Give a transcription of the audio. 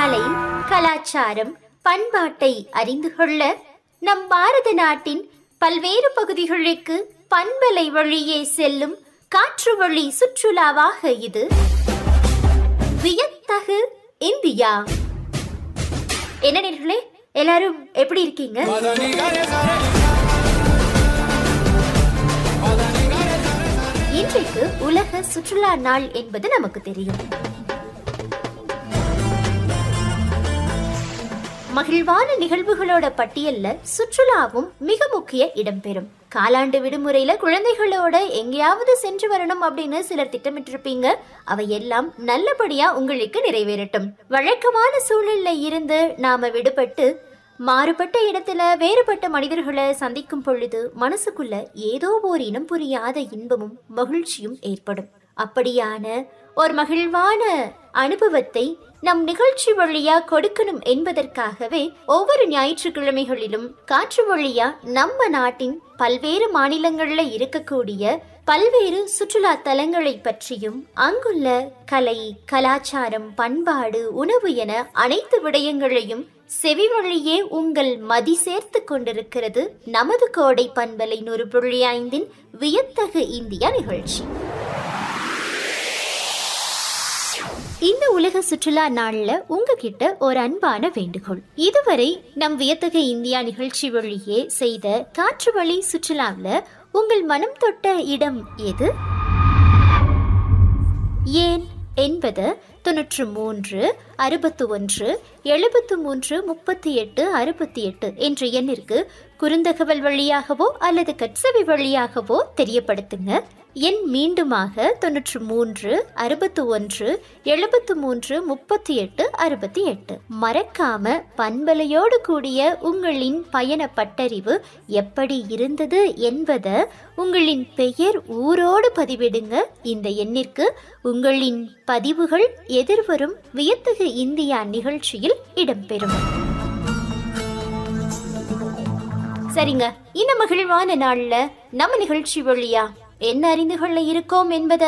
கலை கலாச்சாரம் பண்பாட்டை அறிந்து கொள்ள நம் பாரத நாட்டின் பல்வேறு பகுதிகளுக்கு பண்பலை வழியே செல்லும் காற்று வழி சுற்றுலாவாக இது வியத்தகு இந்தியா என்ன நேர்களே எல்லாரும் எப்படி இருக்கீங்க இன்றைக்கு உலக சுற்றுலா நாள் என்பது நமக்கு தெரியும் மகிழ்வான நிகழ்வுகளோட பட்டியல்ல சுற்றுலாவும் மிக முக்கிய இடம்பெறும் காலாண்டு விடுமுறையில குழந்தைகளோட எங்கேயாவது சென்று வரணும் அப்படின்னு சிலர் திட்டமிட்டிருப்பீங்க அவையெல்லாம் நல்லபடியா உங்களுக்கு நிறைவேறட்டும் வழக்கமான சூழல்ல இருந்து நாம விடுபட்டு மாறுபட்ட இடத்துல வேறுபட்ட மனிதர்களை சந்திக்கும் பொழுது மனசுக்குள்ள ஏதோ ஓர் இனம் புரியாத இன்பமும் மகிழ்ச்சியும் ஏற்படும் அப்படியான ஒரு மகிழ்வான அனுபவத்தை நம் நிகழ்ச்சி வழியா கொடுக்கணும் என்பதற்காகவே ஒவ்வொரு ஞாயிற்றுக்கிழமைகளிலும் காற்று வழியா நம்ம நாட்டின் பல்வேறு மாநிலங்கள்ல இருக்கக்கூடிய பல்வேறு சுற்றுலா தலங்களை பற்றியும் அங்குள்ள கலை கலாச்சாரம் பண்பாடு உணவு என அனைத்து விடயங்களையும் செவி வழியே உங்கள் மதி சேர்த்து கொண்டிருக்கிறது நமது கோடை பண்பலை நூறு புள்ளி ஐந்தின் வியத்தகு இந்தியா நிகழ்ச்சி இந்த உலக சுற்றுலா நாள்ல உங்ககிட்ட ஒரு அன்பான வேண்டுகோள் இதுவரை நம் வியத்தகு இந்தியா நிகழ்ச்சி வழியே செய்த காற்று வழி சுற்றுலாவில் உங்கள் மனம் தொட்ட இடம் எது ஏன் என்பது தொன்னூற்று மூன்று அறுபத்து ஒன்று எழுபத்து மூன்று முப்பத்தி எட்டு அறுபத்தி எட்டு என்ற எண்ணிற்கு குறுந்தகவல் வழியாகவோ அல்லது கட்சவி வழியாகவோ தெரியப்படுத்துங்க எண் மீண்டுமாக தொன்னூற்று மூன்று அறுபத்து ஒன்று எழுபத்து மூன்று முப்பத்தி எட்டு அறுபத்தி எட்டு மறக்காம பண்பலையோடு கூடிய உங்களின் பயண பட்டறிவு எப்படி இருந்தது என்பதை உங்களின் பெயர் ஊரோடு பதிவிடுங்க இந்த எண்ணிற்கு உங்களின் பதிவுகள் எதிர்வரும் வியத்தகு இந்தியா நிகழ்ச்சியில் இடம்பெறும் சரிங்க இந்த மகிழ்வான நாள்ல நம்ம நிகழ்ச்சி வழியா என்ன அறிந்து கொள்ள இருக்கோம் என்பதை